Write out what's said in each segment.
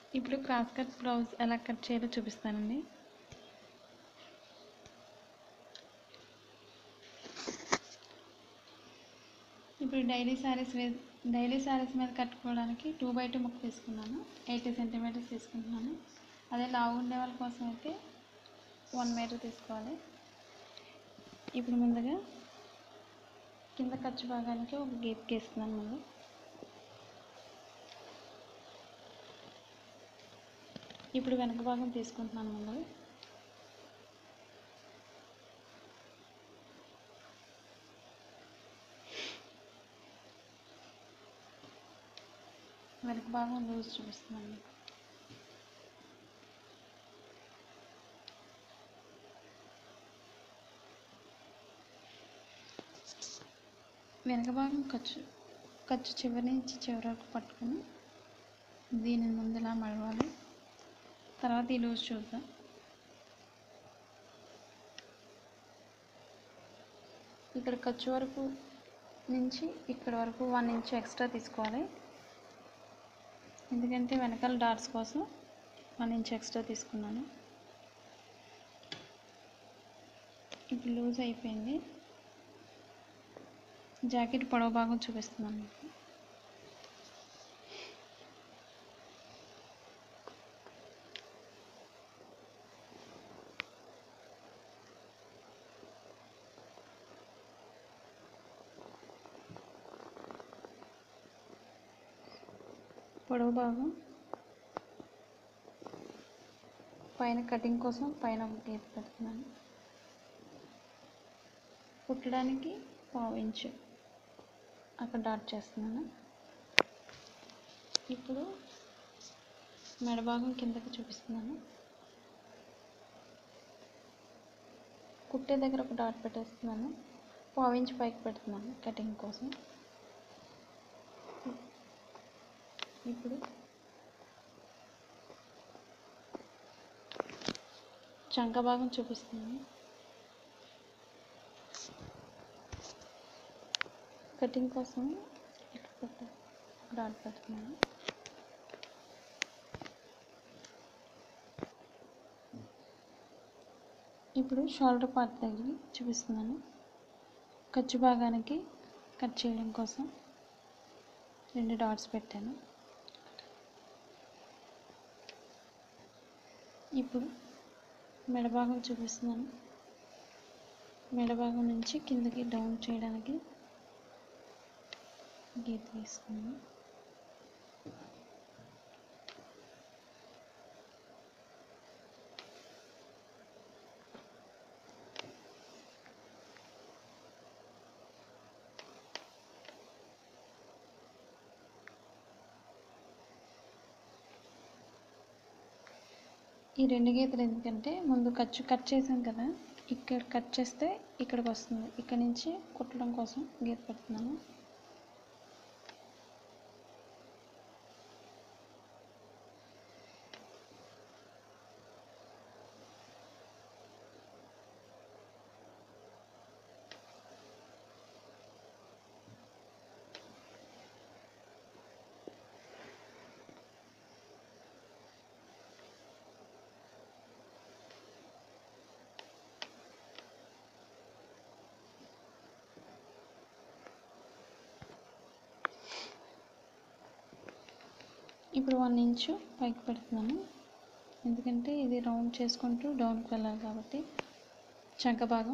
ఇప్పుడు cross cut blouse ఎలా cut చేయాలో చూపిస్తానండి ఇప్పుడు daily saris way daily saris మీద కట్టుకోవడానికి టూ బై టూ ముక్క తీసుకున్నాను ఎయిటీ సెంటీమీటర్స్ తీసుకుంటున్నాను అదే లావు ఉండే వాళ్ళ కోసం అయితే వన్ మీటర్ తీసుకోవాలి ఇప్పుడు ముందుగా కింద ఖర్చు భాగానికి ఒక గీత గీస్తున్నాను ముందు ఇప్పుడు వెనక భాగం తీసుకుంటున్నాను ముందు వెనక భాగం లూజ్ చూపిస్తున్నాను మీకు వెనక భాగం ఖర్చు ఖర్చు చివరి నుంచి చివరి వరకు పట్టుకొని దీని ముందు ఇలా మడవాలి తర్వాత ఈ లూజ్ చూద్దాం ఇక్కడ ఖర్చు వరకు నుంచి ఇక్కడ వరకు వన్ ఇంచ్ ఎక్స్ట్రా తీసుకోవాలి ఎందుకంటే వెనకాల డాట్స్ కోసం వన్ ఇంచ్ ఎక్స్ట్రా తీసుకున్నాను ఇప్పుడు లూజ్ అయిపోయింది జాకెట్ పొడవు భాగం చూపిస్తున్నాను మీకు పొడవు భాగం పైన కటింగ్ కోసం పైన ఒక గీత పెడుతున్నాను కుట్టడానికి పావు ఇంచు అక్కడ డాట్ చేస్తున్నాను ఇప్పుడు మెడ భాగం కిందకి చూపిస్తున్నాను కుట్టే దగ్గర ఒక డాట్ పెట్టేస్తున్నాను పావు ఇంచు పైకి పెడుతున్నాను కటింగ్ కోసం ఇప్పుడు చంక భాగం చూపిస్తున్నాను కటింగ్ కోసం ఇక్కడ పెట్ట డాట్ పెడుతున్నాను ఇప్పుడు షోల్డర్ పార్ట్ దగ్గర చూపిస్తున్నాను ఖర్చు భాగానికి కట్ చేయడం కోసం రెండు డాట్స్ పెట్టాను ఇప్పుడు మెడ భాగం చూపిస్తున్నాను మెడ భాగం నుంచి కిందకి డౌన్ చేయడానికి గీత వేసుకున్నాను ఈ రెండు గీతలు ఎందుకంటే ముందు ఖర్చు కట్ చేసాం కదా ఇక్కడ కట్ చేస్తే ఇక్కడికి వస్తుంది ఇక్కడ నుంచి కుట్టడం కోసం గీత పెడుతున్నాను ఇప్పుడు వన్ ఇంచు పైకి పెడుతున్నాను ఎందుకంటే ఇది రౌండ్ చేసుకుంటూ డౌన్కి వెళ్ళాలి కాబట్టి చంక భాగం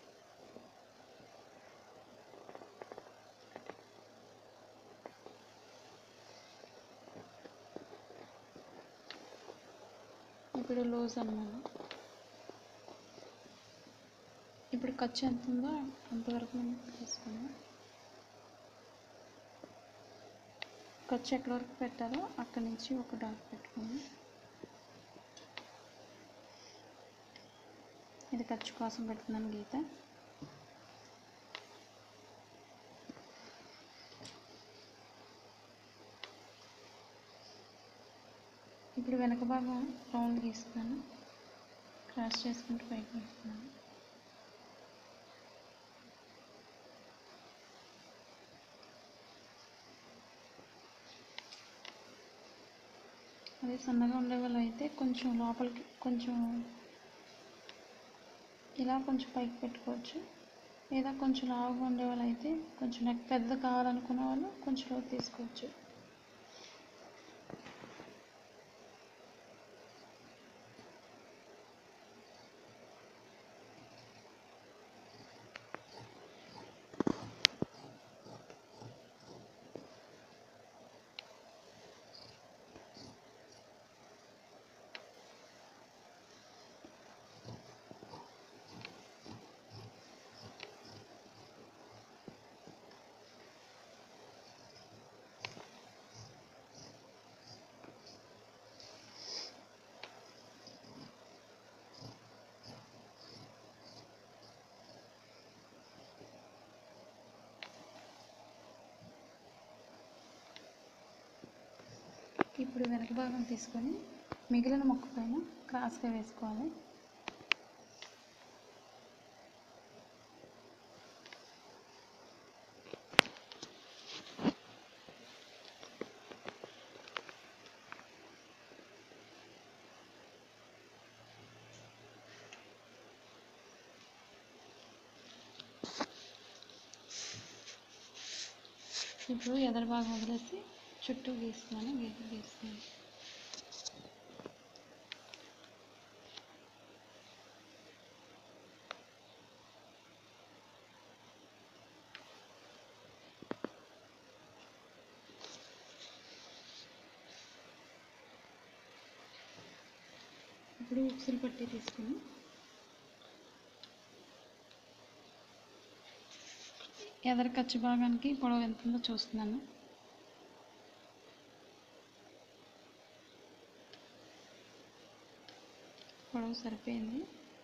ఇప్పుడు లూజ్ అన్నమాట ఇప్పుడు ఖర్చు ఎంత ఉందో అంతవరకు మనం తీసుకున్నాం ఖర్చు ఎక్కడి వరకు పెట్టాలో అక్కడి నుంచి ఒక డాట్ పెట్టుకుని ఇది ఖర్చు కోసం పెడుతున్నాను గీత ఇప్పుడు వెనక భాగం రౌండ్ గీస్తున్నాను క్రాస్ చేసుకుంటూ పైకి వేస్తున్నాను అదే సన్నగా ఉండే వాళ్ళు అయితే కొంచెం లోపలికి కొంచెం ఇలా కొంచెం పైకి పెట్టుకోవచ్చు లేదా కొంచెం లావుగా ఉండే వాళ్ళు అయితే కొంచెం నెక్ పెద్ద కావాలనుకునే వాళ్ళు కొంచెం లోతు తీసుకోవచ్చు ఇప్పుడు వెనక భాగం తీసుకొని మిగిలిన మొక్క పైన క్రాస్గా వేసుకోవాలి ఇప్పుడు ఎదరు భాగం వదిలేసి చుట్టూ గీస్తున్నాను గీత గీస్తున్నాను ఇప్పుడు ఉక్సులు పట్టి తీసుకుని ఎదరు ఖర్చు భాగానికి పొడవు ఎంత ఉందో చూస్తున్నాను పొడవు సరిపోయింది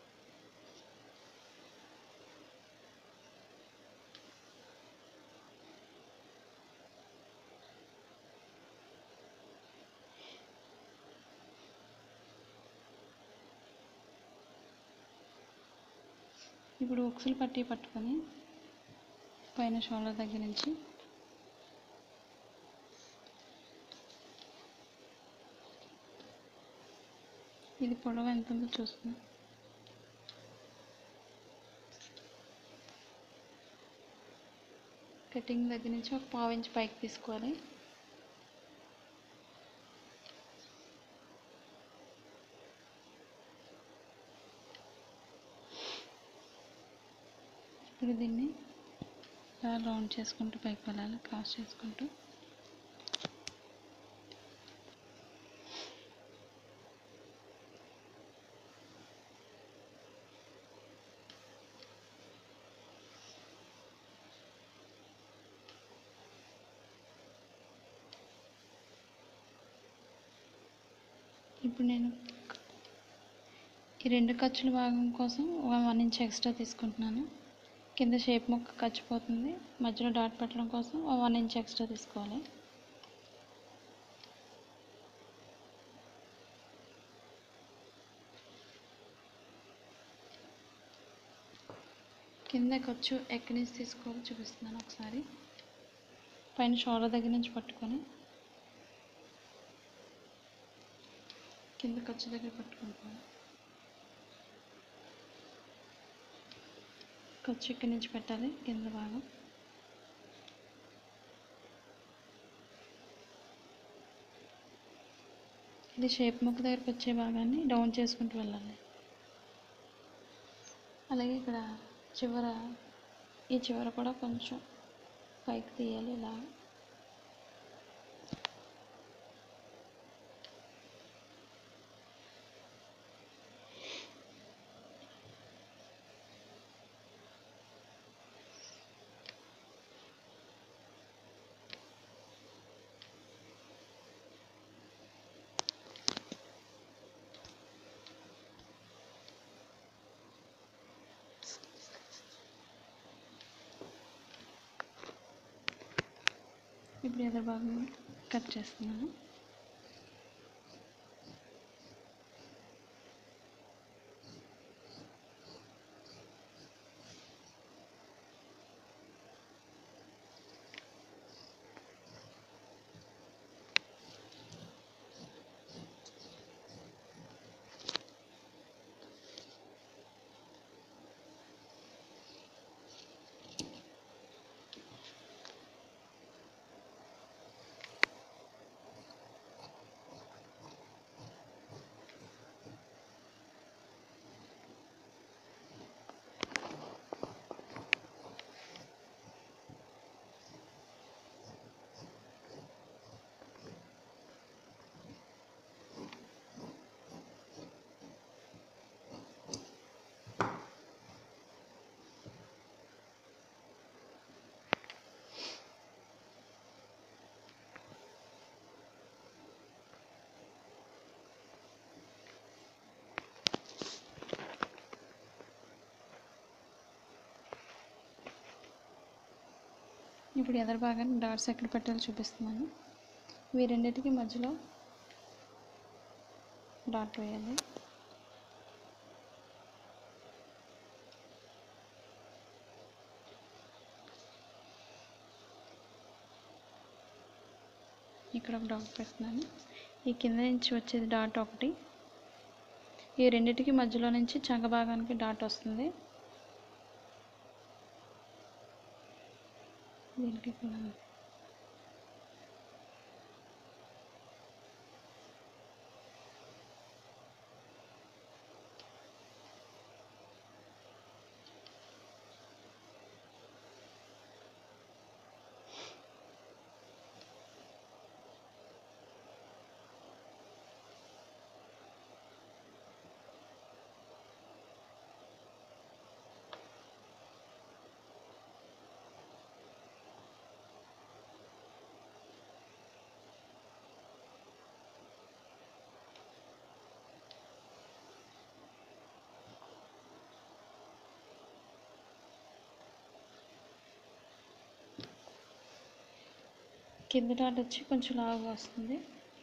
ఇప్పుడు ఉక్సులు పట్టి పట్టుకొని పైన షోల్డర్ దగ్గర నుంచి ఇది పొడవు ఎంత ఉందో చూస్తున్నాను కటింగ్ దగ్గర నుంచి ఒక పావు ఇంచ్ పైకి తీసుకోవాలి ఇప్పుడు దీన్ని ఇలా రౌండ్ చేసుకుంటూ పైకి వెళ్ళాలి క్రాస్ చేసుకుంటూ ఇప్పుడు నేను ఈ రెండు ఖర్చుల భాగం కోసం ఒక వన్ ఇంచ్ ఎక్స్ట్రా తీసుకుంటున్నాను కింద షేప్ ముక్క ఖర్చుపోతుంది మధ్యలో డాట్ పెట్టడం కోసం ఒక వన్ ఇంచ్ ఎక్స్ట్రా తీసుకోవాలి కింద ఖర్చు ఎక్కడి నుంచి తీసుకోవాలో చూపిస్తున్నాను ఒకసారి పైన షోల్డర్ దగ్గర నుంచి పట్టుకొని కింద ఖర్చు దగ్గర పట్టుకుంటాను ఖర్చు ఇక్కడి నుంచి పెట్టాలి కింద భాగం ఇది షేప్ ముక్క దగ్గరకు వచ్చే భాగాన్ని డౌన్ చేసుకుంటూ వెళ్ళాలి అలాగే ఇక్కడ చివర ఈ చివర కూడా కొంచెం పైకి తీయాలి ఇలా ఇప్పుడు ఎదురు భాగం కట్ చేస్తున్నాను ఇప్పుడు ఎదరు భాగాన్ని డాట్స్ ఎక్కడ పెట్టాలో చూపిస్తున్నాను ఇవి రెండింటికి మధ్యలో డాట్ వేయాలి ఇక్కడ ఒక డాట్ పెడుతున్నాను ఈ కింద నుంచి వచ్చేది డాట్ ఒకటి ఈ రెండింటికి మధ్యలో నుంచి చంక భాగానికి డాట్ వస్తుంది దీనికి కూడా కింద డాట్ వచ్చి కొంచెం లావుగా వస్తుంది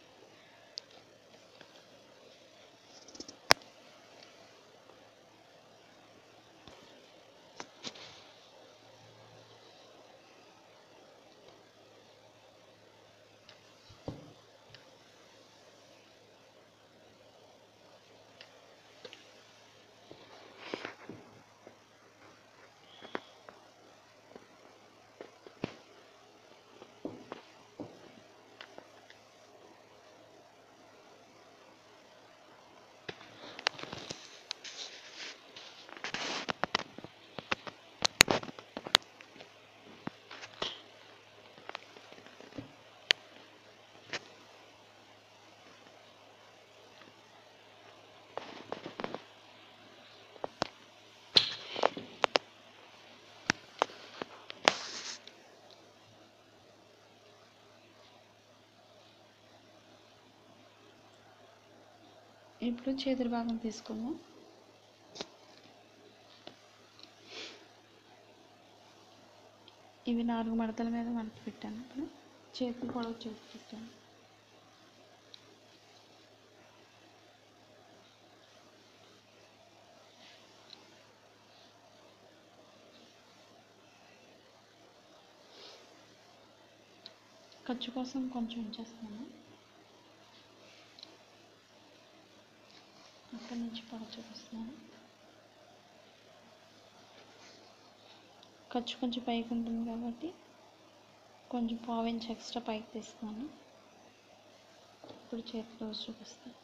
ఇప్పుడు చేతుల భాగం తీసుకుందాం ఇవి నాలుగు మడతల మీద మడత పెట్టాను ఇప్పుడు చేతులు పొడవు చేతి పెట్టాను ఖర్చు కోసం కొంచెం ఉంచేస్తాను అక్కడి నుంచి పొడవు చూపిస్తున్నాను ఖర్చు కొంచెం పైకి ఉంటుంది కాబట్టి కొంచెం పావు ఇంచ్ ఎక్స్ట్రా పైకి తీస్తున్నాను ఇప్పుడు చేతిలో చూపిస్తాను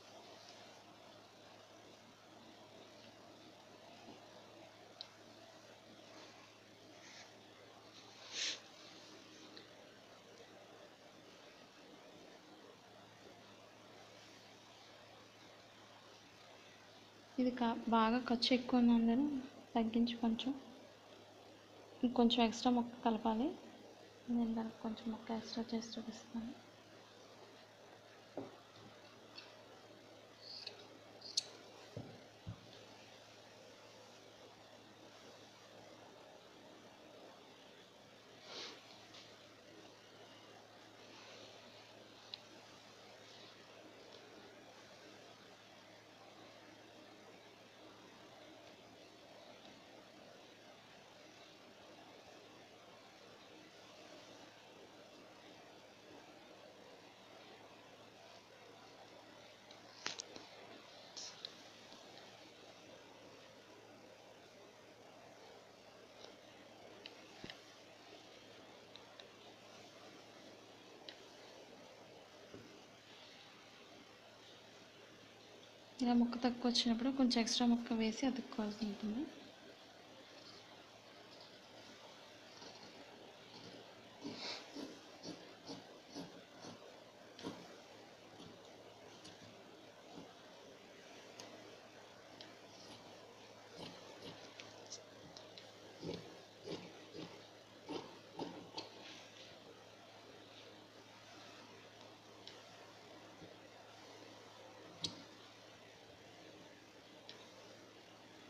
ఇది కా బాగా ఖర్చు ఎక్కువ ఉన్నందున తగ్గించి కొంచెం ఇంకొంచెం ఎక్స్ట్రా ముక్క కలపాలి నేను దానికి కొంచెం ముక్క ఎక్స్ట్రా చేసి చూపిస్తాను ఇలా ముక్క తక్కువ వచ్చినప్పుడు కొంచెం ఎక్స్ట్రా ముక్క వేసి అతుక్కోవాల్సి ఉంటుంది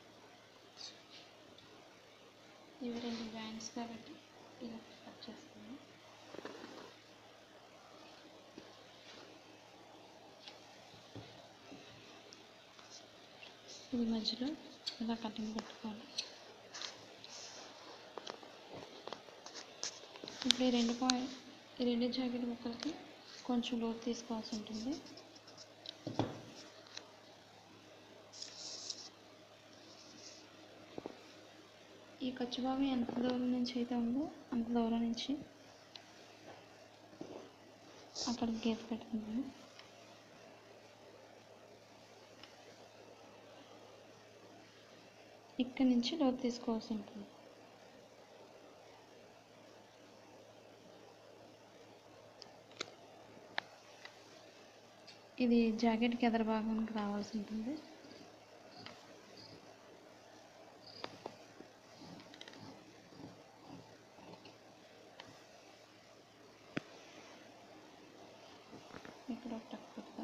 ఇవి రెండు జాయింట్స్ కాబట్టి ఇలా కట్ చేస్తాను ఇది మధ్యలో ఇలా కటింగ్ పెట్టుకోవాలి ఇప్పుడు ఈ రెండు పాయింట్ ఈ రెండు జాకెట్ ముక్కలకి కొంచెం లోతు తీసుకోవాల్సి ఉంటుంది ఈ ఖర్చు భాగం ఎంత దూరం నుంచి అయితే ఉందో అంత దూరం నుంచి అక్కడ గీత పెట్టుకుంటాను ఇక్కడ నుంచి లోతు తీసుకోవాల్సి ఉంటుంది ఇది జాకెట్కి ఎదర భాగానికి రావాల్సి ఉంటుంది ఇక్కడ ఒక టక్ పెడతా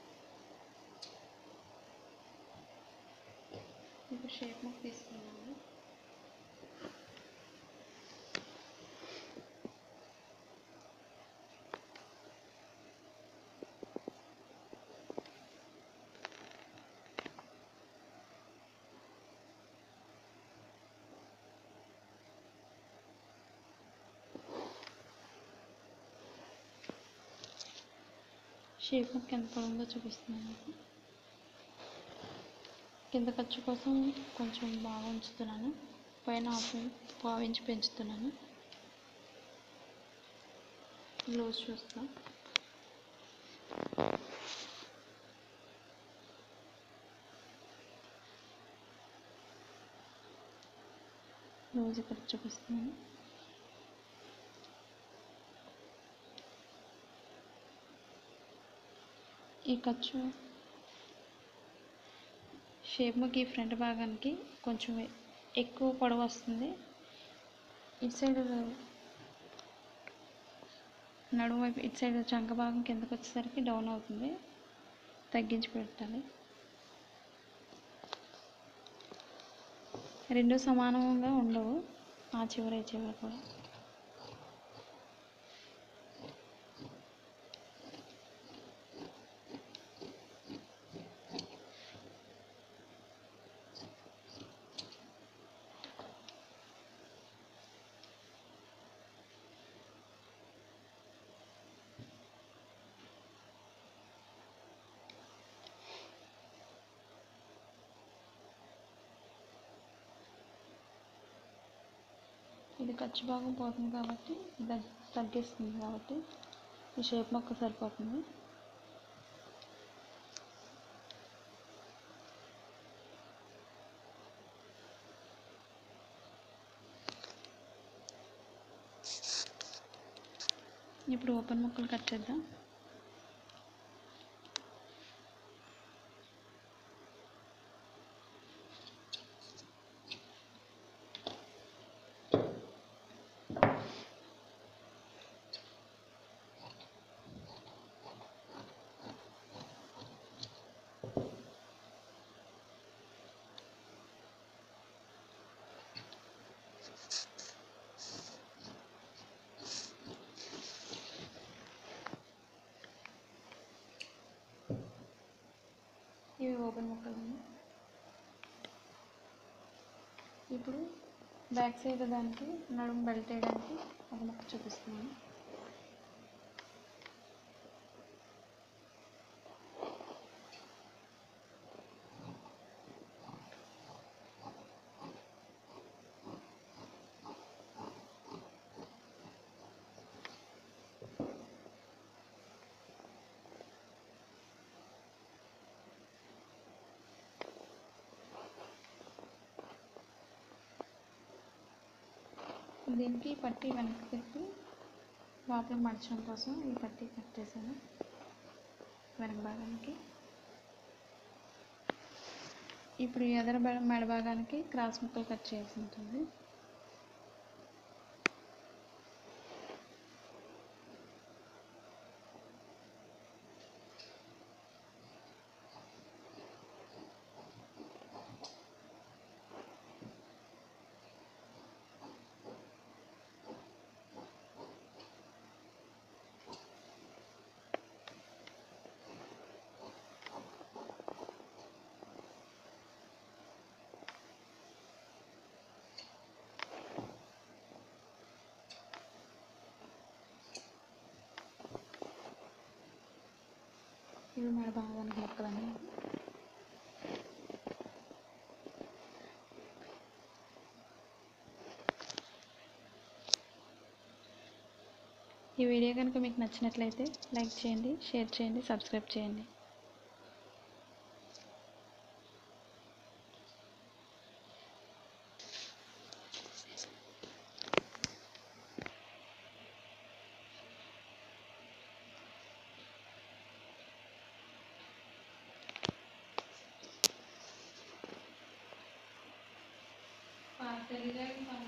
ఇప్పుడు షేప్ ముక్క తీసుకున్నాను షేప్ ముక్క ఎంత పొడవుగా చూపిస్తున్నాను మీకు. కింద ఖర్చు కోసం కొంచెం బాగా ఉంచుతున్నాను పైన హాఫ్ ఇంచ్ పావు ఇంచ్ పెంచుతున్నాను లూజ్ చూస్తా లూజ్ ఇక్కడ చూపిస్తున్నాను ఈ ఖర్చు షేప్ ముక్క ఈ ఫ్రంట్ భాగానికి కొంచెం ఎక్కువ పొడవు వస్తుంది ఇటు సైడ్ నడుము వైపు ఇటు సైడ్ చంక భాగం కిందకు వచ్చేసరికి డౌన్ అవుతుంది తగ్గించి పెట్టాలి రెండు సమానంగా ఉండవు ఆ చివర ఈ చివర కూడా ఇది ఖర్చు భాగం పోతుంది కాబట్టి దగ్ తగ్గిస్తుంది కాబట్టి ఈ షేప్ మొక్క సరిపోతుంది ఇప్పుడు ఓపెన్ ముక్కలు కట్ చేద్దాం ఇవి ఓపెన్ ముక్కలు ఇప్పుడు బ్యాక్ సైడ్ దానికి నడుము బెల్ట్ వేయడానికి ఒక ముక్క చూపిస్తున్నాను దీనికి పట్టి వెనక్కి తిప్పి లోపల మడచడం కోసం ఈ పట్టి కట్ చేశాను వెనక భాగానికి ఇప్పుడు ఈ ఎదర బె- మెడ భాగానికి క్రాస్ ముక్కలు కట్ చేయాల్సి ఉంటుంది ఇప్పుడు మన బాగా మొక్కలని ఈ వీడియో కనుక మీకు నచ్చినట్లయితే లైక్ చేయండి షేర్ చేయండి సబ్స్క్రైబ్ చేయండి పార్సల్